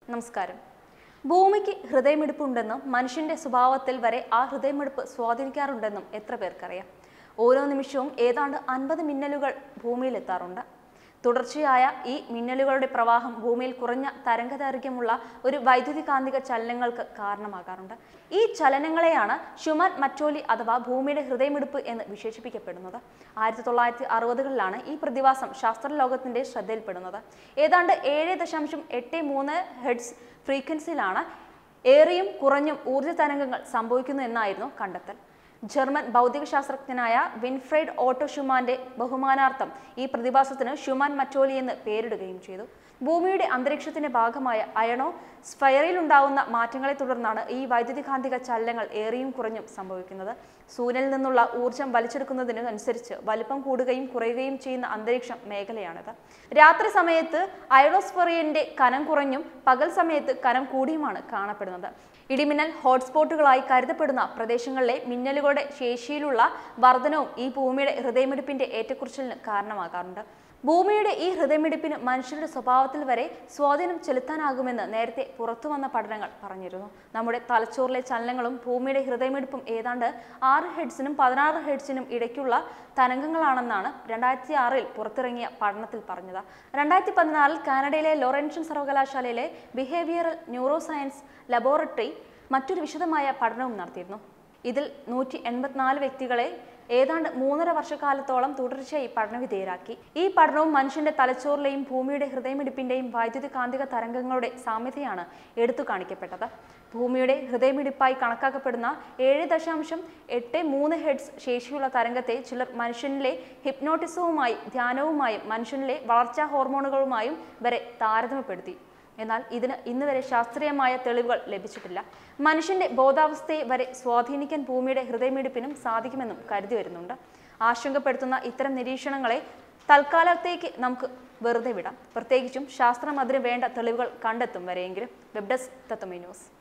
നമസ്കാരം ഭൂമിക്ക് ഹൃദയമിടിപ്പുണ്ടെന്നും മനുഷ്യന്റെ സ്വഭാവത്തിൽ വരെ ആ ഹൃദയമിടിപ്പ് സ്വാധീനിക്കാറുണ്ടെന്നും എത്ര പേർക്കറിയാം ഓരോ നിമിഷവും ഏതാണ്ട് അൻപത് മിന്നലുകൾ ഭൂമിയിൽ എത്താറുണ്ട് തുടർച്ചയായ ഈ മിന്നലുകളുടെ പ്രവാഹം ഭൂമിയിൽ കുറഞ്ഞ തരംഗദൈർഘ്യമുള്ള ഒരു വൈദ്യുതി കാന്തിക ചലനങ്ങൾക്ക് കാരണമാകാറുണ്ട് ഈ ചലനങ്ങളെയാണ് ഷുമാൻ മറ്റോലി അഥവാ ഭൂമിയുടെ ഹൃദയമിടിപ്പ് എന്ന് വിശേഷിപ്പിക്കപ്പെടുന്നത് ആയിരത്തി തൊള്ളായിരത്തി അറുപതുകളിലാണ് ഈ പ്രതിഭാസം ശാസ്ത്രലോകത്തിന്റെ ശ്രദ്ധയിൽപ്പെടുന്നത് ഏതാണ്ട് ഏഴ് ദശാംശം എട്ട് മൂന്ന് ഹെഡ്സ് ഫ്രീക്വൻസിയിലാണ് ഏറിയും കുറഞ്ഞും ഊർജ്ജ തരംഗങ്ങൾ സംഭവിക്കുന്നു എന്നായിരുന്നു കണ്ടെത്തൽ ജർമ്മൻ ഭൗതികശാസ്ത്രജ്ഞനായ വിൻഫ്രൈഡ് ഓട്ടോ ഷുമാന്റെ ബഹുമാനാർത്ഥം ഈ പ്രതിഭാസത്തിന് ഷുമാൻ മറ്റോലി എന്ന് പേരിടുകയും ചെയ്തു ഭൂമിയുടെ അന്തരീക്ഷത്തിന്റെ ഭാഗമായ അയണോ സ്ഫയറിൽ ഉണ്ടാവുന്ന മാറ്റങ്ങളെ തുടർന്നാണ് ഈ വൈദ്യുതികാന്തിക ചലനങ്ങൾ ഏറിയും കുറഞ്ഞും സംഭവിക്കുന്നത് സൂര്യനിൽ നിന്നുള്ള ഊർജം വലിച്ചെടുക്കുന്നതിന് അനുസരിച്ച് വലിപ്പം കൂടുകയും കുറയുകയും ചെയ്യുന്ന അന്തരീക്ഷം മേഖലയാണിത് രാത്രി സമയത്ത് അയണോസ്ഫറിയന്റെ കനം കുറഞ്ഞും പകൽ സമയത്ത് കനം കൂടിയുമാണ് കാണപ്പെടുന്നത് ഇടിമിന്നൽ ഹോട്ട്സ്പോട്ടുകളായി കരുതപ്പെടുന്ന പ്രദേശങ്ങളിലെ മിന്നലുകളുടെ ശേഷിയിലുള്ള വർധനവും ഈ ഭൂമിയുടെ ഹൃദയമിടിപ്പിന്റെ ഏറ്റക്കുറച്ചിലിന് കാരണമാകാറുണ്ട് ഭൂമിയുടെ ഈ ഹൃദയമിടിപ്പിന് മനുഷ്യരുടെ സ്വഭാവത്തിൽ വരെ സ്വാധീനം ചെലുത്താനാകുമെന്ന് നേരത്തെ പുറത്തു വന്ന പഠനങ്ങൾ പറഞ്ഞിരുന്നു നമ്മുടെ തലച്ചോറിലെ ചലനങ്ങളും ഭൂമിയുടെ ഹൃദയമിടിപ്പും ഏതാണ്ട് ആറ് ഹെഡ്സിനും പതിനാറ് ഹെഡ്സിനും ഇടയ്ക്കുള്ള തരംഗങ്ങളാണെന്നാണ് രണ്ടായിരത്തി ആറിൽ പുറത്തിറങ്ങിയ പഠനത്തിൽ പറഞ്ഞത് രണ്ടായിരത്തി പതിനാറിൽ കാനഡയിലെ ലോറൻഷ്യൻ സർവകലാശാലയിലെ ബിഹേവിയറൽ ന്യൂറോ സയൻസ് ലബോറട്ടറി മറ്റൊരു വിശദമായ പഠനവും നടത്തിയിരുന്നു ഇതിൽ നൂറ്റി എൺപത്തിനാല് വ്യക്തികളെ ഏതാണ്ട് മൂന്നര വർഷക്കാലത്തോളം തുടർച്ചയായി പഠനവിധേയരാക്കി ഈ പഠനവും മനുഷ്യന്റെ തലച്ചോറിലെയും ഭൂമിയുടെ ഹൃദയമിടിപ്പിന്റെയും വൈദ്യുതി കാന്തിക തരംഗങ്ങളുടെ സാമ്യതയാണ് എടുത്തു കാണിക്കപ്പെട്ടത് ഭൂമിയുടെ ഹൃദയമിടിപ്പായി കണക്കാക്കപ്പെടുന്ന ഏഴ് ദശാംശം എട്ട് മൂന്ന് ഹെഡ്സ് ശേഷിയുള്ള തരംഗത്തെ ചിലർ മനുഷ്യനിലെ ഹിപ്നോട്ടിസവുമായി ധ്യാനവുമായും മനുഷ്യനിലെ വളർച്ചാ ഹോർമോണുകളുമായും വരെ താരതമ്യപ്പെടുത്തി എന്നാൽ ഇതിന് ഇന്ന് വരെ ശാസ്ത്രീയമായ തെളിവുകൾ ലഭിച്ചിട്ടില്ല മനുഷ്യന്റെ ബോധാവസ്ഥയെ വരെ സ്വാധീനിക്കാൻ ഭൂമിയുടെ ഹൃദയമിടിപ്പിനും സാധിക്കുമെന്നും കരുതി വരുന്നുണ്ട് ആശങ്കപ്പെടുത്തുന്ന ഇത്തരം നിരീക്ഷണങ്ങളെ തൽക്കാലത്തേക്ക് നമുക്ക് വെറുതെ വിടാം പ്രത്യേകിച്ചും ശാസ്ത്രം അതിന് വേണ്ട തെളിവുകൾ കണ്ടെത്തും വരെയെങ്കിലും വെബ് ഡെസ്ക് തത്വമേ ന്യൂസ്